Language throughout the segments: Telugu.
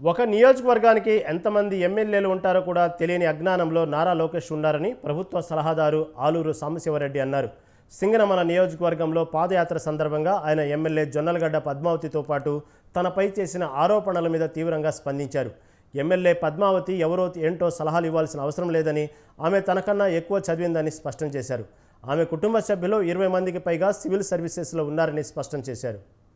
ఒక నియోజకవర్గానికి ఎంతమంది ఎమ్మెల్యేలు ఉంటారో కూడా తెలియని అజ్ఞానంలో నారా లోకేష్ ఉన్నారని ప్రభుత్వ సలహాదారు ఆలూరు సాంబశివరెడ్డి అన్నారు సింగనమల నియోజకవర్గంలో పాదయాత్ర సందర్భంగా ఆయన ఎమ్మెల్యే జొన్నలగడ్డ పద్మావతితో పాటు తనపై చేసిన ఆరోపణల మీద తీవ్రంగా స్పందించారు ఎమ్మెల్యే పద్మావతి ఎవరో ఏంటో సలహాలు ఇవ్వాల్సిన అవసరం లేదని ఆమె తనకన్నా ఎక్కువ చదివిందని స్పష్టం చేశారు ఆమె కుటుంబ సభ్యులు ఇరవై మందికి పైగా సివిల్ సర్వీసెస్లో ఉన్నారని స్పష్టం చేశారు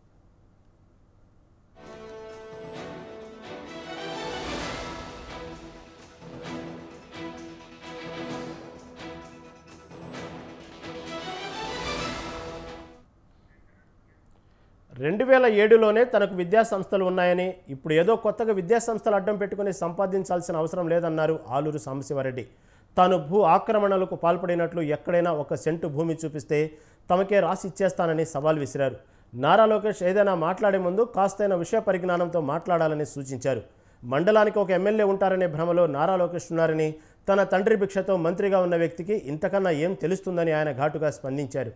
రెండు వేల ఏడులోనే తనకు విద్యా సంస్థలు ఉన్నాయని ఇప్పుడు ఏదో కొత్తగా విద్యా సంస్థలు అడ్డం పెట్టుకుని సంపాదించాల్సిన అవసరం లేదన్నారు ఆలూరు సాంబశివారెడ్డి తాను భూ ఆక్రమణలకు పాల్పడినట్లు ఎక్కడైనా ఒక సెంటు భూమి చూపిస్తే తమకే రాసి ఇచ్చేస్తానని సవాల్ విసిరారు నారా లోకేష్ ఏదైనా మాట్లాడే ముందు కాస్తైన విషయ పరిజ్ఞానంతో మాట్లాడాలని సూచించారు మండలానికి ఒక ఎమ్మెల్యే ఉంటారనే భ్రమలో నారా లోకేష్ ఉన్నారని తన తండ్రి భిక్షతో మంత్రిగా ఉన్న వ్యక్తికి ఇంతకన్నా ఏం తెలుస్తుందని ఆయన ఘాటుగా స్పందించారు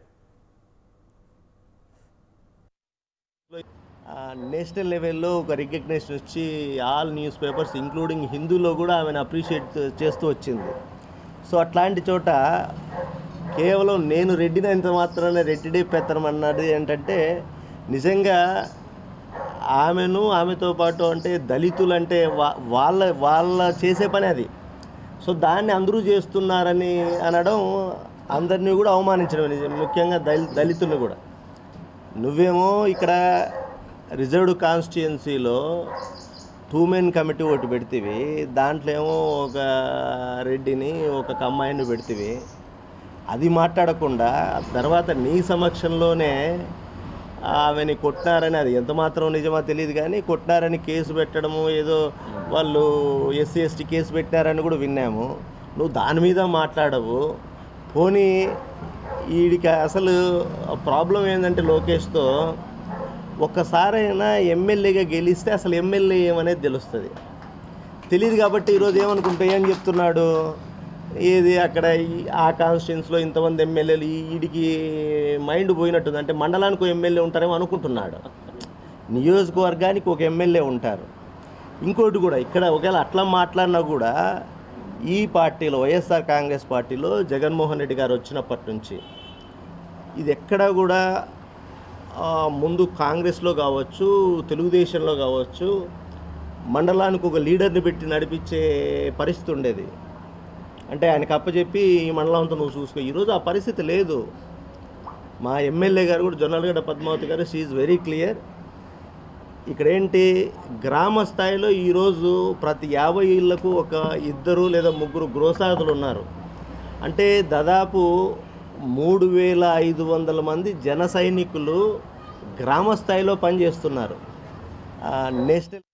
ఆ, నేషనల్ లెవెల్లో ఒక రికగ్నేషన్ వచ్చి ఆల్ న్యూస్ పేపర్స్ ఇంక్లూడింగ్ హిందూలో కూడా ఆమెను అప్రిషియేట్ చేస్తూ వచ్చింది సో అట్లాంటి చోట కేవలం నేను రెడ్డినంత మాత్రాన రెడ్డిడే పెత్తనం అన్నది ఏంటంటే నిజంగా ఆమెను ఆమెతో పాటు అంటే దళితులు అంటే వా- వాళ్ళ వాళ్ళ చేసే పని అది సో దాన్ని అందరూ చేస్తున్నారని అనడం అందరినీ కూడా అవమానించడం నిజం. ముఖ్యంగా దళి దళితుల్ని కూడా నువ్వేమో ఇక్కడ రిజర్వ్డ్ కాన్స్టిట్యుయెన్సీలో టూ మెన్ కమిటీ ఒకటి పెడితివి దాంట్లో ఏమో ఒక రెడ్డిని ఒక కమ్మాయిని పెడితివి అది మాట్లాడకుండా తర్వాత నీ సమక్షంలోనే ఆమెని కొట్టినారని అది ఎంత మాత్రం నిజమో తెలియదు కానీ కొట్టినారని కేసు పెట్టడము ఏదో వాళ్ళు ఎస్సీ ఎస్టీ కేసు పెట్టినారని కూడా విన్నాము నువ్వు దాని మీద మాట్లాడవు పోనీ వీడికి అసలు ప్రాబ్లం ఏంటంటే లోకేష్తో ఒక్కసారైనా ఎమ్మెల్యేగా గెలిస్తే అసలు ఎమ్మెల్యే ఏమనేది తెలుస్తుంది తెలియదు కాబట్టి ఈరోజు ఏమనుకుంటా ఏం చెప్తున్నాడు ఏది అక్కడ ఈ- ఆ కాన్స్టిట్యున్సీలో ఇంతమంది ఎమ్మెల్యేలు ఈ- వీడికి మైండ్ పోయినట్టుంది అంటే మండలానికి ఒక ఎమ్మెల్యే ఉంటారేమో అనుకుంటున్నాడు నియోజకవర్గానికి ఒక ఎమ్మెల్యే ఉంటారు ఇంకోటి కూడా ఇక్కడ ఒకవేళ అట్లా మాట్లాడినా కూడా ఈ పార్టీలో వైఎస్ఆర్ కాంగ్రెస్ పార్టీలో జగన్మోహన్ రెడ్డి గారు వచ్చినప్పటి నుంచి ఇది ఎక్కడా కూడా ఆ, ముందు కాంగ్రెస్లో కావచ్చు తెలుగుదేశంలో కావచ్చు మండలానికి ఒక లీడర్ని పెట్టి నడిపించే పరిస్థితి ఉండేది అంటే ఆయనకు అప్పచెప్పి ఈ మండలం అంతా నువ్వు చూసుకో ఈరోజు ఆ పరిస్థితి లేదు మా ఎమ్మెల్యే గారు కూడా జొన్నలగడ్డ పద్మావతి గారు షీఈ్ వెరీ క్లియర్ ఇక్కడ ఏంటి గ్రామ స్థాయిలో ఈరోజు ప్రతి యాభై ఇళ్లకు ఒక ఇద్దరు లేదా ముగ్గురు గృహసాదులు ఉన్నారు అంటే దాదాపు మూడు వేల ఐదు వందల మంది జన సైనికులు గ్రామ స్థాయిలో పనిచేస్తున్నారు ఆ, నేషనల్